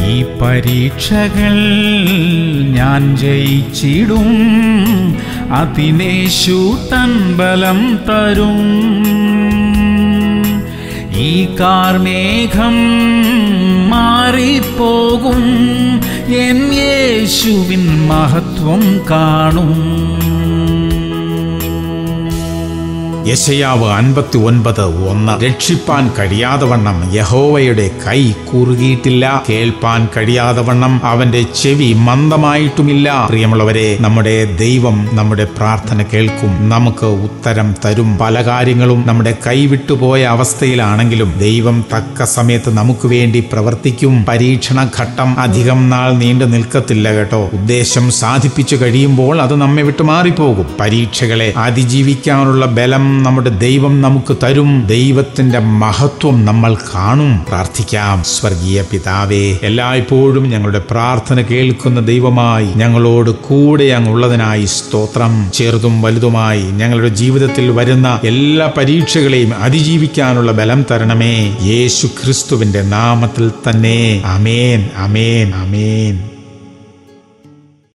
ഈ പരീക്ഷകൾ ഞാൻ ജയിച്ചിടും അതിനേശു തൻ ബലം തരും ഈ കാർമേഘം മാറിപ്പോകും എൻ യേശുവിൻ മഹത്വം കാണും യശയാവ് അൻപത്തി ഒൻപത് ഒന്ന് രക്ഷിപ്പാൻ കഴിയാതെ വണ്ണം യഹോവയുടെ കൈ കുറുകിയിട്ടില്ല കേൾപ്പാൻ കഴിയാതെ വണ്ണം അവന്റെ ചെവി മന്ദമായിട്ടുമില്ല പ്രിയമുള്ളവരെ നമ്മുടെ ദൈവം നമ്മുടെ പ്രാർത്ഥന കേൾക്കും നമുക്ക് ഉത്തരം തരും പല കാര്യങ്ങളും നമ്മുടെ കൈവിട്ടുപോയ അവസ്ഥയിലാണെങ്കിലും ദൈവം തക്ക സമയത്ത് നമുക്ക് വേണ്ടി പ്രവർത്തിക്കും പരീക്ഷണ ഘട്ടം അധികം നാൾ നീണ്ടു നിൽക്കത്തില്ല കേട്ടോ ഉദ്ദേശം സാധിപ്പിച്ചു കഴിയുമ്പോൾ അത് നമ്മെ വിട്ടു മാറിപ്പോകും പരീക്ഷകളെ അതിജീവിക്കാനുള്ള ബലം നമ്മുടെ ദൈവം നമുക്ക് തരും ദൈവത്തിന്റെ മഹത്വം നമ്മൾ കാണും പ്രാർത്ഥിക്കാം സ്വർഗീയ പിതാവേ എല്ലായ്പ്പോഴും ഞങ്ങളുടെ പ്രാർത്ഥന കേൾക്കുന്ന ദൈവമായി ഞങ്ങളോട് കൂടെ അങ്ങുള്ളതിനായി സ്തോത്രം ചെറുതും വലുതുമായി ഞങ്ങളുടെ ജീവിതത്തിൽ വരുന്ന എല്ലാ പരീക്ഷകളെയും അതിജീവിക്കാനുള്ള ബലം തരണമേ യേശു ക്രിസ്തുവിന്റെ നാമത്തിൽ തന്നെ അമേൻ അമേൻ അമേൻ